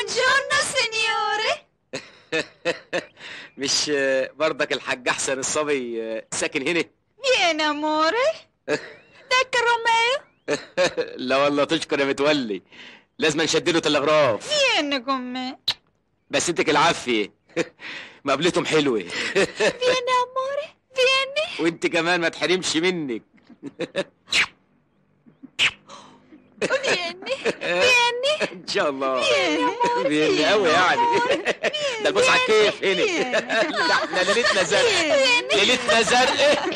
buongiorno signore مش آه، برضك الحاج احسن الصبي آه، ساكن هنا vieni amore دك روميو لا والله تشكر يا متولي لازم نشدله تلغراف vieni con me بس انتك العافيه مقابلتهم حلوه vieni amore vieni وانت كمان ما تحرمش منك vieni vieni ان شاء الله vieni بيني قوي يعني ده البص على الكيف هنا ده احنا ليلتنا زرق ليلتنا زرق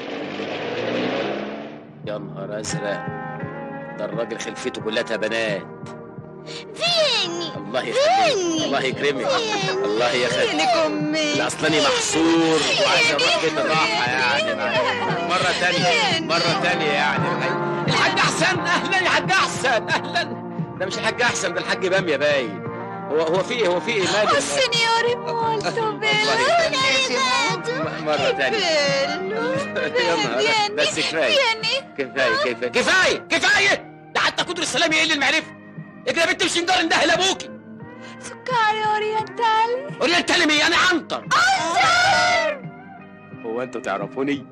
يا نهار ازرق ده الراجل خلفته كلها بنات vieni الله يخليك الله يكرمك الله vieni يخليك con me لا اصلاني محصور وعايز اروح بيت الراحه يعني مره تانية مره تانية يعني الحاج احسن اهلا يا حاج احسن اهلا ده مش الحاج احسن ده الحاج باميه باين هو هو في ايه هو في ايه مالك oh signore molto bello م- مرة تانية bello يا نهار vieni بس كفايه vieni كفايه كفايه كفايه كفايه ده حتى قدر السلام يقل المعرفه اجري يا بنت مش نجار اندهل ابوكي sucare orientale اورينتالي مين انا عنتر هو انتوا تعرفوني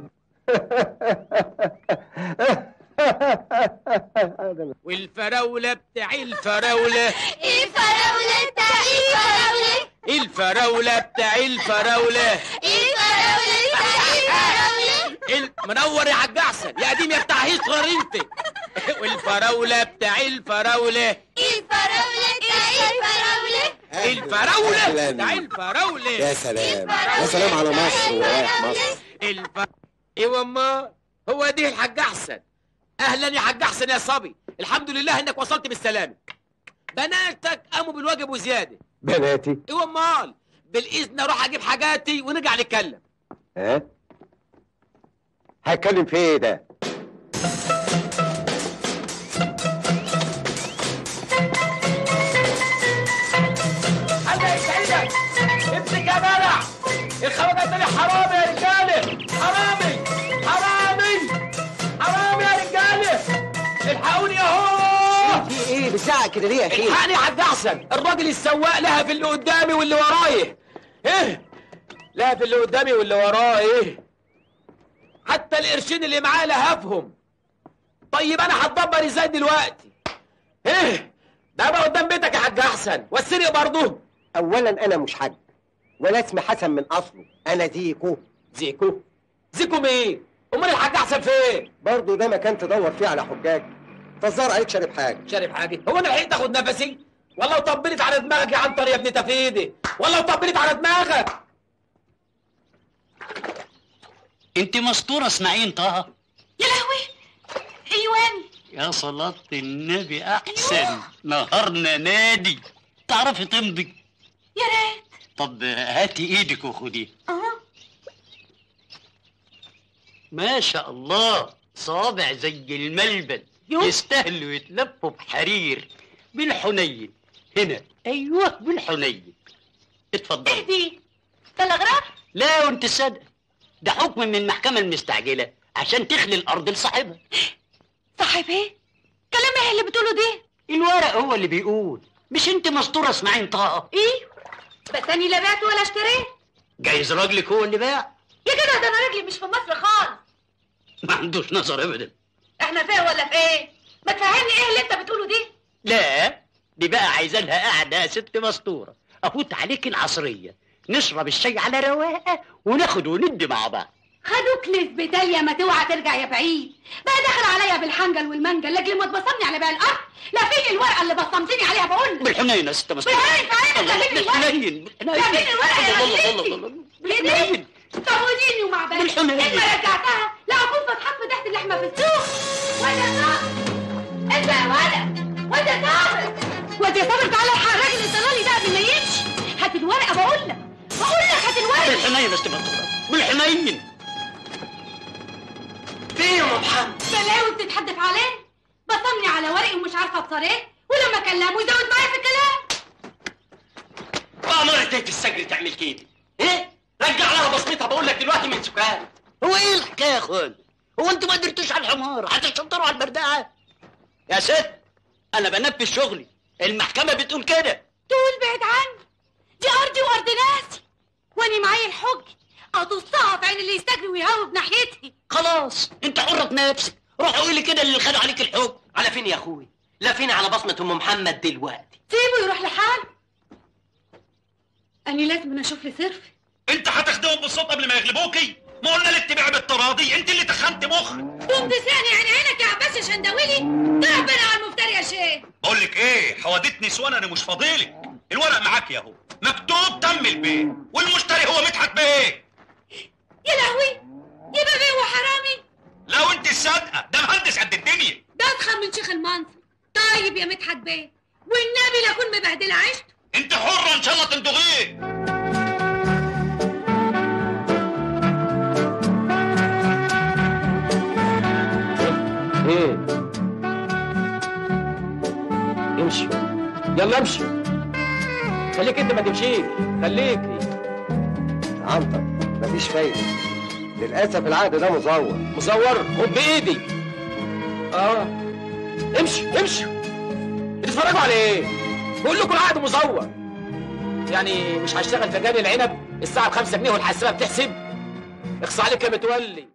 والفراولة بتاع الفراولة الفراولة بتاع الفراولة الفراولة بتاع الفراولة الفراولة بتاع الفراولة ال- منور يا حاج احسن يا قديم يا بتاع هتلر انت والفراولة بتاع الفراولة الفراولة بتاع الفراولة الفراولة أهلاً. بتاع الفراولة يا سلام يا سلام على مصر ورايح مصر الف... ايوه امال هو دي الحاج احسن اهلا يا حاج احسن يا صبي الحمد لله انك وصلت بالسلامه بناتك قاموا بالواجب وزياده بناتي ايوه امال بالاذن اروح اجيب حاجاتي ونرجع نتكلم ها هتكلم في ايه ده حاجه سعيده امسك يا بلع الخواجه طلع حرامي يا رجاله حرامي حرامي حرامي يا رجاله الحقوني اهو في ايه بتزعق كده ليه يا اخي الحقني يا حاج احسن الراجل السواق لهف اللي قدامي واللي ورايا ايه لهف اللي قدامي واللي ورايا ايه حتى القرشين اللي معاه لهفهم طيب انا هتدبر ازاي دلوقتي ايه ده بقى قدام بيتك يا حاج احسن والسرق برضه اولا انا مش حاج ولا اسمي حسن من اصله انا زيكو زيكو زيكو مين امال الحاج احسن فين برضه ده مكان تدور فيه على حجاج فالظاهر عليك شارب حاجه شارب حاجه هو انا لحقت اخد نفسي والله وطبلت على دماغك يا عنتر يا ابن تفيدي والله وطبلت على دماغك انت مسطوره اسماعيل طه يا لهوي ايوان يا صلاة النبي احسن نهارنا نادي تعرفي تمضي يا ريت طب هاتي ايدك وخديها اه ما شاء الله صابع زي الملبن يوه. يستاهلوا يتلفوا بحرير بالحنين هنا ايوه بالحنين اتفضل اهدي ده الاغراض لا وانت صادق ده حكم من المحكمة المستعجلة عشان تخلي الأرض لصاحبها صاحب ايه كلام ايه اللي بتقوله ده الورق هو اللي بيقول مش انت مسطورة اسماعيل طه ايه بس اني لا بعت ولا اشتريت جايز راجلك هو اللي باع يا جدع ده انا رجلي مش في مصر خالص ما عندوش نظر ابدا احنا فين ولا في ايه ما تفهمني ايه اللي انت بتقوله دي لا دي بقى عايزه لها قاعده يا ست مسطوره افوت عليك العصريه نشرب الشاي على رواقه وناخد وندي مع بعض خدوك لي في بداية ما توعى ترجع يا بعيد بقى داخل عليا بالحنجل والمنجل لاجل ما تبصمني على بقى الارض لا في الورقة اللي بصمتني عليها بقول لك بالحنين يا ست مسطوره بالحنين فعلا الله لا فين الورقة بالحنين لا فين الورقة يا الله الله غلتي؟ الله الله بالحنين طب وديني ومع بالي بالحنين. لما رجعتها لا اكون فتحت فتحت اللحمة في السوق ولا صابر انت يا ولد وانت صابر وانت يا صابر تعالى الحق الراجل اللي طلالي ده قبل ما يمشي هات الورقة بقول لك بقول لك هات الورقة بالحنين يا ست مسطوره بالحنين في يا ام محمد بلاوي بتتحدف عليه بصمني على ورقي ومش عارفه ابصر ايه ولما كلمه يزود معايا في الكلام وامرت في السجن تعمل كده ايه رجع لها بصمتها بقول لك دلوقتي من سكان هو ايه الحكايه يا اخوان هو انتوا ما قدرتوش على الحمار هتشطروا على البردعه يا ست انا بنفذ شغلي المحكمه بتقول كده تقول واني معايا الحج اطصها في عين اللي يستجري ويهوب ناحيتي خلاص انت حرة نفسك روح قولي كده اللي خدوا عليك الحكم على فين يا اخوي لا فين على بصمة ام محمد دلوقتي سيبه يروح لحاله اني لازم اشوف لي صرف انت هتخدمهم بالصوت قبل ما يغلبوكي ما قلنا لك تبيع بالتراضي انت اللي تخنت مخ تقوم تساني عين عينك يا عباس يا شندويلي تعبنا على المفتري يا شيخ بقول لك ايه حوادتني نسوان انا مش فاضيلك الورق معاك يا هو مكتوب تم البيع والمشتري هو مدحت بيه يا لهوي يبقى بيه وحرامي لو انت الصادقه ده مهندس قد الدنيا ده اضخم من شيخ المنصر طيب يا مدحت بيه والنبي لا اكون مبهدله عشت انت حره ان شاء الله تندغيه ايه امشي يلا امشي خليك انت ما تمشيش خليكي عنتر مفيش فايدة للأسف العقد ده مزور مزور خد بايدي اه امشي امشي بتتفرجوا على ايه بقول لكم العقد مزور يعني مش هشتغل في جاني العنب الساعه ب 5 جنيه والحسابه بتحسب اخص عليك يا متولي